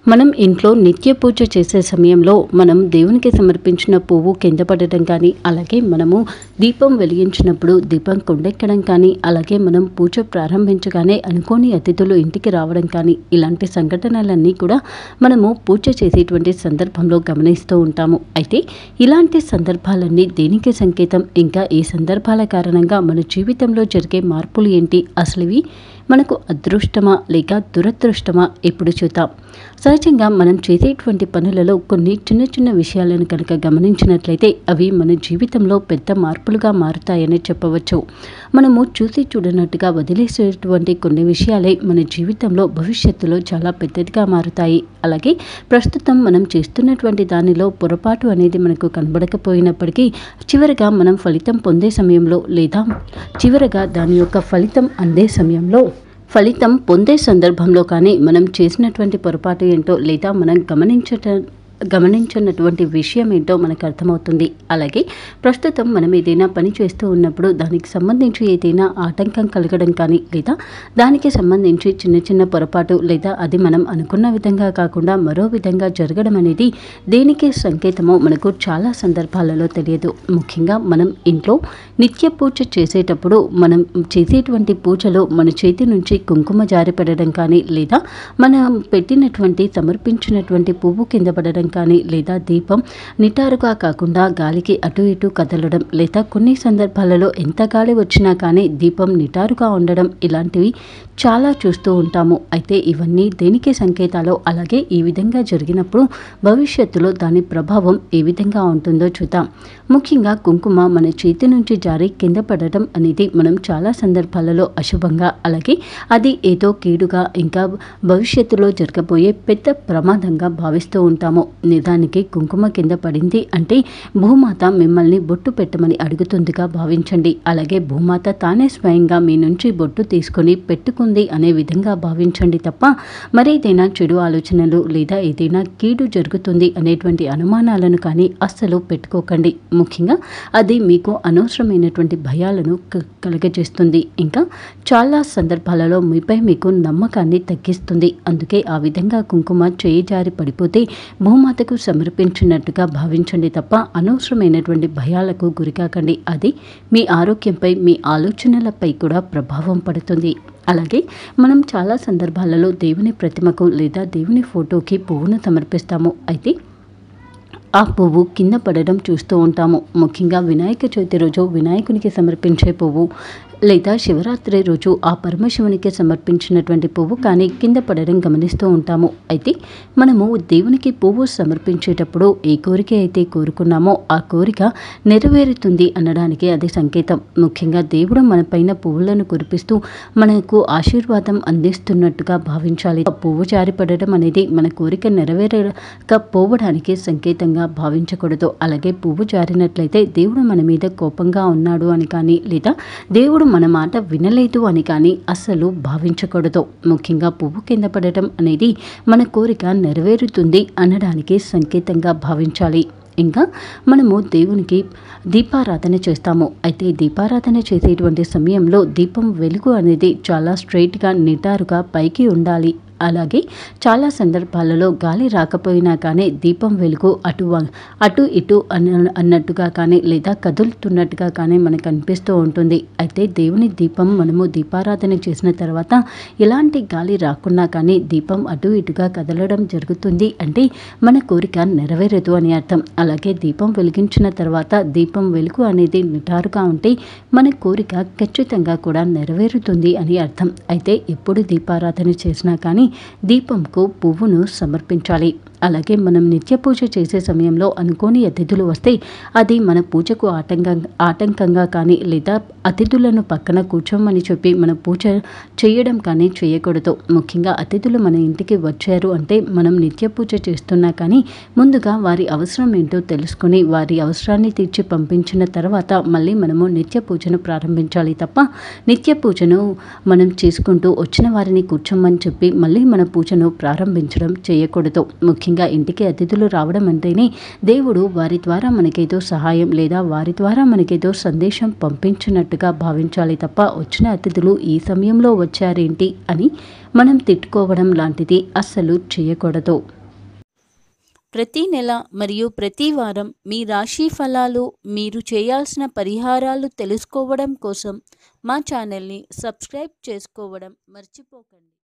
మనం ఇంట్లో నిత్య పూజ చేసే సమయంలో మనం దేవునికి సమర్పించిన పువ్వు కింద పడటం కానీ అలాగే మనము దీపం వెలిగించినప్పుడు దీపం కొండెక్కడం కానీ అలాగే మనం పూజ ప్రారంభించగానే అనుకోని అతిథులు ఇంటికి రావడం కానీ ఇలాంటి సంఘటనలన్నీ కూడా మనము పూజ చేసేటువంటి సందర్భంలో గమనిస్తూ ఉంటాము అయితే ఇలాంటి సందర్భాలన్నీ దేనికి సంకేతం ఇంకా ఈ సందర్భాల కారణంగా మన జీవితంలో జరిగే మార్పులు ఏంటి అసలు ఇవి మనకు అదృష్టమా లేక దురదృష్టమా ఇప్పుడు చూద్దాం సహజంగా మనం చేసేటువంటి పనులలో కొన్ని చిన్న చిన్న విషయాలను కనుక గమనించినట్లయితే అవి మన జీవితంలో పెద్ద మార్పులుగా మారుతాయని చెప్పవచ్చు మనము చూసి చూడనట్టుగా వదిలేసేటువంటి కొన్ని విషయాలే మన జీవితంలో భవిష్యత్తులో చాలా పెద్దదిగా మారుతాయి అలాగే ప్రస్తుతం మనం చేస్తున్నటువంటి దానిలో పొరపాటు అనేది మనకు కనబడకపోయినప్పటికీ చివరిగా మనం ఫలితం పొందే సమయంలో లేదా చివరగా దాని యొక్క ఫలితం అందే సమయంలో ఫలితం పొందే సందర్భంలో కానీ మనం చేసినటువంటి పొరపాటు ఏంటో లేదా మనం గమనించట గమనించినటువంటి విషయం ఏంటో మనకు అర్థమవుతుంది అలాగే ప్రస్తుతం మనం ఏదైనా పని చేస్తూ ఉన్నప్పుడు దానికి సంబంధించి ఏదైనా ఆటంకం కలగడం కానీ లేదా దానికి సంబంధించి చిన్న చిన్న పొరపాటు లేదా అది మనం అనుకున్న విధంగా కాకుండా మరో విధంగా జరగడం అనేది దేనికి సంకేతమో మనకు చాలా సందర్భాలలో తెలియదు ముఖ్యంగా మనం ఇంట్లో నిత్య పూజ చేసేటప్పుడు మనం చేసేటువంటి పూజలో మన చేతి నుంచి కుంకుమ జారిపడడం కానీ లేదా మనం పెట్టినటువంటి సమర్పించినటువంటి పువ్వు కింద పడడం కానీ లేదా దీపం నిటారుగా కాకుండా గాలికి అటు ఇటు కదలడం లేదా కొన్ని సందర్భాలలో ఎంత గాలి వచ్చినా కానీ దీపం నిటారుగా ఉండడం ఇలాంటివి చాలా చూస్తూ ఉంటాము అయితే ఇవన్నీ దేనికి సంకేతాలో అలాగే ఈ విధంగా జరిగినప్పుడు భవిష్యత్తులో దాని ప్రభావం ఏ విధంగా ఉంటుందో చూద్దాం ముఖ్యంగా కుంకుమ మన చేతి నుంచి జారి కింద పడటం అనేది మనం చాలా సందర్భాలలో అశుభంగా అలాగే అది ఏదో కీడుగా ఇంకా భవిష్యత్తులో జరగబోయే పెద్ద ప్రమాదంగా భావిస్తూ ఉంటాము నిజానికి కుంకుమ కింద పడింది అంటే భూమాత మిమ్మల్ని బొట్టు పెట్టమని అడుగుతుందిగా భావించండి అలాగే భూమాత తానే స్వయంగా మీ నుంచి బొట్టు తీసుకొని పెట్టుకుంది అనే విధంగా భావించండి తప్ప మరేదైనా చెడు ఆలోచనలు లేదా ఏదైనా కీడు జరుగుతుంది అనేటువంటి అనుమానాలను కానీ అస్సలు పెట్టుకోకండి ముఖ్యంగా అది మీకు అనవసరమైనటువంటి భయాలను క- కలుగజేస్తుంది ఇంకా చాలా సందర్భాలలో మీపై మీకు నమ్మకాన్ని తగ్గిస్తుంది అందుకే ఆ విధంగా కుంకుమ చేయి జారి పడిపోతే భూమాతకు సమర్పించినట్టుగా భావించండి తప్ప అనవసరమైనటువంటి భయాలకు గురికాకండి అది మీ ఆరోగ్యంపై మీ ఆలోచనలపై కూడా ప్రభావం పడుతుంది అలాగే మనం చాలా సందర్భాలలో దేవుని ప్రతిమకు లేదా దేవుని ఫోటోకి పువ్వును సమర్పిస్తాము అయితే ఆ పువ్వు కింద పడడం చూస్తూ ఉంటాము ముఖ్యంగా వినాయక చవితి రోజు వినాయకునికి సమర్పించే పువ్వు లేదా శివరాత్రి రోజు ఆ పరమశివునికి సమర్పించినటువంటి పువ్వు కానీ కింద పడడం గమనిస్తూ ఉంటాము అయితే మనము దేవునికి పువ్వు సమర్పించేటప్పుడు ఏ కోరిక అయితే కోరుకున్నామో ఆ కోరిక నెరవేరుతుంది అనడానికి అది సంకేతం ముఖ్యంగా దేవుడు మన పైన పువ్వులను కురిపిస్తూ మనకు ఆశీర్వాదం అందిస్తున్నట్టుగా భావించాలి ఆ పువ్వు జారిపడడం అనేది మన కోరిక నెరవేరకపోవడానికి సంకేతంగా భావించకూడదు అలాగే పువ్వు జారినట్లయితే దేవుడు మన మీద కోపంగా ఉన్నాడు అని కానీ లేదా దేవుడు మన మాట వినలేదు అని కానీ అస్సలు భావించకూడదు ముఖ్యంగా పువ్వు కింద పడటం అనేది మన కోరిక నెరవేరుతుంది అనడానికి సంకేతంగా భావించాలి ఇంకా మనము దేవునికి దీపారాధన చేస్తాము అయితే దీపారాధన చేసేటువంటి సమయంలో దీపం వెలుగు అనేది చాలా స్ట్రైట్గా నిటారుగా పైకి ఉండాలి అలాగే చాలా సందర్భాలలో గాలి రాకపోయినా కానీ దీపం వెలుగు అటు వ- అటు ఇటు అన్న అన్నట్టుగా కానీ లేదా కదులుతున్నట్టుగా కానీ మనకు అనిపిస్తూ ఉంటుంది అయితే దేవుని దీపం మనము దీపారాధన చేసిన తర్వాత ఎలాంటి గాలి రాకున్నా కానీ దీపం అటు ఇటుగా కదలడం జరుగుతుంది అంటే మన కోరిక నెరవేరదు అని అర్థం అలాగే దీపం వెలిగించిన తర్వాత దీపం వెలుగు అనేది నిటారుగా ఉంటే మన కోరిక ఖచ్చితంగా కూడా నెరవేరుతుంది అని అర్థం అయితే ఎప్పుడు దీపారాధన చేసినా కానీ దీపంకు పువ్వును సమర్పించాలి అలాగే మనం నిత్య పూజ చేసే సమయంలో అనుకోని అతిథులు వస్తే అది మన పూజకు ఆటంకం ఆటంకంగా కానీ లేదా అతిథులను పక్కన కూర్చోమని చెప్పి మన పూజ చేయడం కానీ చేయకూడదు ముఖ్యంగా అతిథులు మన ఇంటికి వచ్చారు అంటే మనం నిత్య పూజ చేస్తున్నా కానీ ముందుగా వారి అవసరం ఏంటో తెలుసుకొని వారి అవసరాన్ని తీర్చి పంపించిన తర్వాత మళ్ళీ మనము నిత్య పూజను ప్రారంభించాలి తప్ప నిత్య పూజను మనం చేసుకుంటూ వచ్చిన వారిని కూర్చోమని చెప్పి మళ్ళీ మన పూజను ప్రారంభించడం చేయకూడదు ముఖ్యంగా ఇంటికి అతిథులు రావడం అంటేనే దేవుడు వారి ద్వారా మనకేదో సహాయం లేదా వారి ద్వారా మనకేదో సందేశం పంపించినట్టుగా భావించాలి తప్ప వచ్చిన అతిథులు ఈ సమయంలో వచ్చారేంటి అని మనం తిట్టుకోవడం లాంటిది అస్సలు చేయకూడదు ప్రతి నెల మరియు ప్రతి వారం మీ రాశి ఫలాలు మీరు చేయాల్సిన పరిహారాలు తెలుసుకోవడం కోసం మా ఛానల్ని సబ్స్క్రైబ్ చేసుకోవడం మర్చిపోకండి